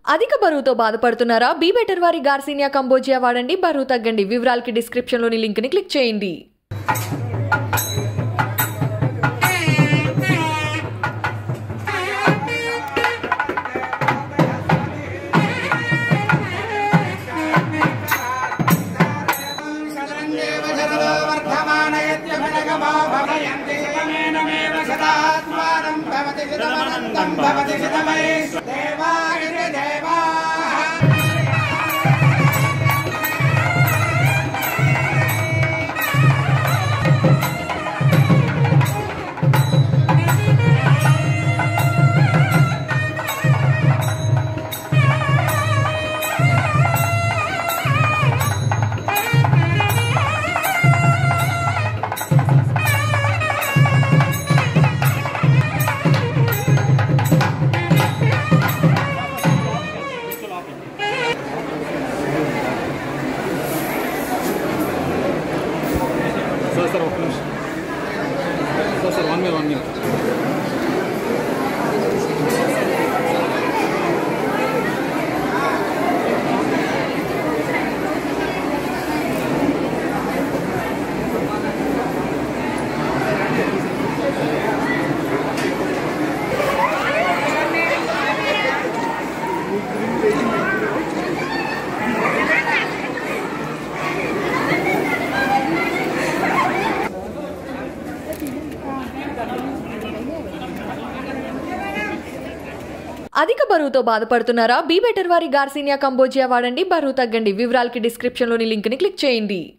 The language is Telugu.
అధిక బరువుతో బాధపడుతున్నారా బీ బెటర్ వారి గార్సినియా కంబోజియా వాడండి బరువు తగ్గండి వివరాలకి డిస్క్రిప్షన్లోని లింక్ని క్లిక్ చేయండి సార్ సార్ ఒక్క నిమిషం sir sir one minute one minute అధిక బరువుతో బాధపడుతున్నారా బీ బెటర్ వారి గార్సినియా కంబోజియా వాడండి బరువు తగ్గండి వివరాలకి డిస్క్రిప్షన్లోని లింక్ని క్లిక్ చేయండి